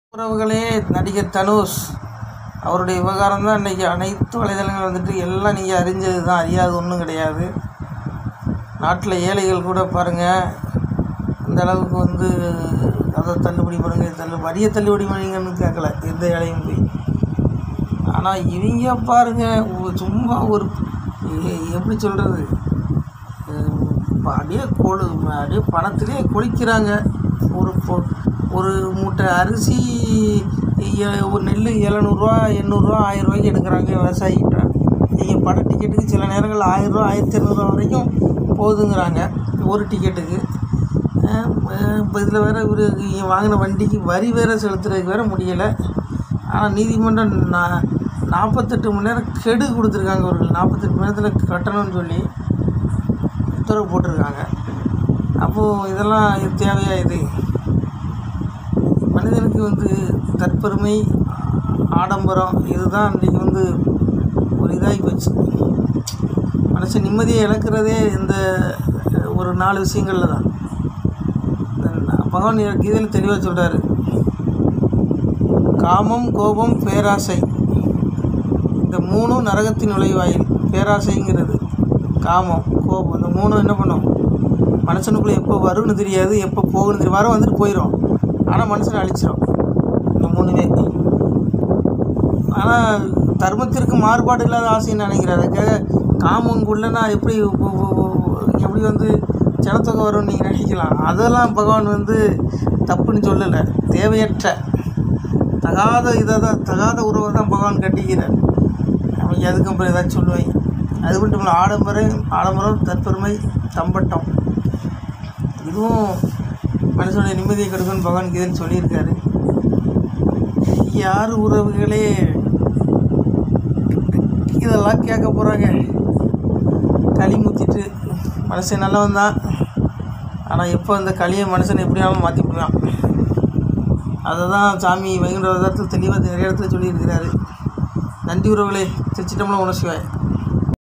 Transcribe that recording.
உறவுகளே நடிகர் தனுஷ் அவருடைய விவகாரம் தான் இன்றைக்கி அனைத்து வலைதளங்கள் வந்துட்டு எல்லாம் நீங்கள் அறிஞ்சது தான் அறியாத ஒன்றும் கிடையாது நாட்டில் ஏழைகள் கூட பாருங்கள் இந்த அளவுக்கு வந்து அதை தள்ளுபடி பண்ணுங்க இதை தள்ளு வரியை தள்ளுபடி பண்ணுங்கன்னு கேட்கல எந்த ஏழையும் போய் ஆனால் இவங்க பாருங்க ஒரு சும்மா ஒரு எ- எப்படி சொல்கிறது அப்படியே கொழு அப்படியே பணத்திலே கொளிக்கிறாங்க ஒரு பொ- ஒரு மூட்டை அரிசி எ- ஒரு நெல் எழுநூறுவா எண்ணூறுரூவா ஆயிரம் ரூபாய்க்கு எடுக்கிறாங்க விவசாயிகிட்ட நீங்கள் பட டிக்கெட்டுக்கு சில நேரங்கள் ஆயிரரூவா ஆயிரத்தி இரநூறுவா வரைக்கும் போகுதுங்கிறாங்க ஒரு டிக்கெட்டுக்கு இப்போ இதில் வேறு இவர் வாங்கின வண்டிக்கு வரி வேறு செலுத்துறதுக்கு வேறு முடியலை ஆனால் நீதிமன்றம் நா நாற்பத்தெட்டு மணி நேரம் கெடு கொடுத்துருக்காங்க அவர்கள் நாற்பத்தெட்டு மணி நேரத்தில் கட்டணும்னு சொல்லி உத்தரவு போட்டிருக்காங்க அப்போது இதெல்லாம் இது தேவையா இது மனிதனுக்கு வந்து தற்பெருமை ஆடம்பரம் இதுதான் இன்றைக்கி வந்து ஒரு இதாகி போச்சு மனுஷன் நிம்மதியை இழக்கிறதே இந்த ஒரு நாலு விஷயங்களில் தான் இந்த பகவான் கீதையில் தெளிவாக சொல்கிறாரு காமம் கோபம் பேராசை இந்த மூணும் நரகத்தின் நுழைவாயில் பேராசைங்கிறது காமம் கோபம் இந்த மூணும் என்ன பண்ணும் மனுஷனுக்குள்ளே எப்போ வரும்னு தெரியாது எப்போ போகணும்னு தெரியும் வர வந்துட்டு போயிடும் ஆனால் மனுஷனை அழிச்சிடும் இந்த மூணுமே ஆனால் தர்மத்திற்கு மாறுபாடு இல்லாத ஆசைன்னு நினைக்கிறேன் அதுக்காக காமங்குள்ளனா எப்படி உ- உ- உ- எப்படி வந்து ஜனத்தொகை வரும்னு நீங்கள் நினைக்கலாம் அதெல்லாம் பகவான் வந்து தப்புன்னு சொல்லலை தேவையற்ற தகாத இதை தான் தகாத உறவை தான் பகவான் கட்டிக்கிறார் அவங்க அதுக்கு அப்புறம் ஏதாச்சும் சொல்லுவாங்க அது மட்டும் இல்லை ஆடம்பரம் ஆடம்பரம் தற்பெருமை தம்பட்டம் இதுவும் மனுஷனுடைய நிம்மதியை கெடுக்கும்னு பகவான் கீதைன்னு சொல்லியிருக்காரு யார் உறவுகளே இதெல்லாம் கேட்க போகிறாங்க களி முத்திட்டு மனுஷன் நல்லவன் தான் ஆனால் எப்போ இந்த களியை மனுஷனை எப்படியாலும் மாற்றி போடுவான் அதை தான் சாமி வைகுண்ட வரதத்தில் தெளிவாக நிறைய இடத்துல சொல்லியிருக்கிறாரு நன்றி உறவுகளே திருச்சிட்டம்பலம் உணர்ச்சிவாய்